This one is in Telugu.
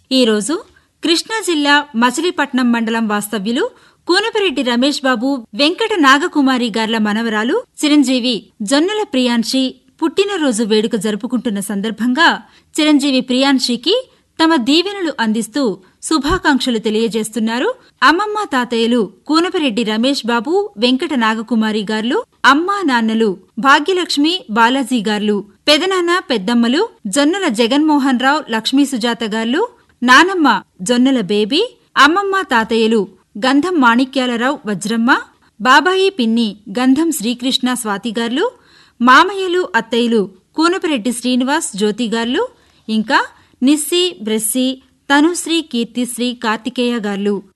ఈరోజు కృష్ణా జిల్లా మచిలీపట్నం మండలం వాస్తవ్యులు కూనపరెడ్డి రమేష్ బాబు వెంకట నాగకుమారి గార్ల మనవరాలు చిరంజీవి జొన్నల ప్రియాంశి పుట్టినరోజు వేడుక జరుపుకుంటున్న సందర్భంగా చిరంజీవి ప్రియాంశికి తమ దీవెనలు అందిస్తూ శుభాకాంక్షలు తెలియజేస్తున్నారు అమ్మమ్మ తాతయ్యలు కూనపరెడ్డి రమేష్ బాబు వెంకట నాగకుమారి గార్లు అమ్మా నాన్నలు భాగ్యలక్ష్మి బాలాజీ గార్లు పెదనాన్న పెద్దమ్మలు జొన్నల జగన్మోహన్ రావు లక్ష్మీ సుజాత గార్లు నానమ్మ జొన్నల బేబీ అమ్మమ్మ తాతయ్యలు గంధం మాణిక్యాలరావు వజ్రమ్మ బాబాయి పిన్ని గంధం శ్రీకృష్ణ స్వాతిగార్లు మామయ్యలు అత్తయ్యలు కూనపరెడ్డి శ్రీనివాస్ జ్యోతిగార్లు ఇంకా నిస్సి బ్రెస్సి తనుశ్రీ కీర్తిశ్రీ కార్తికేయ గార్లు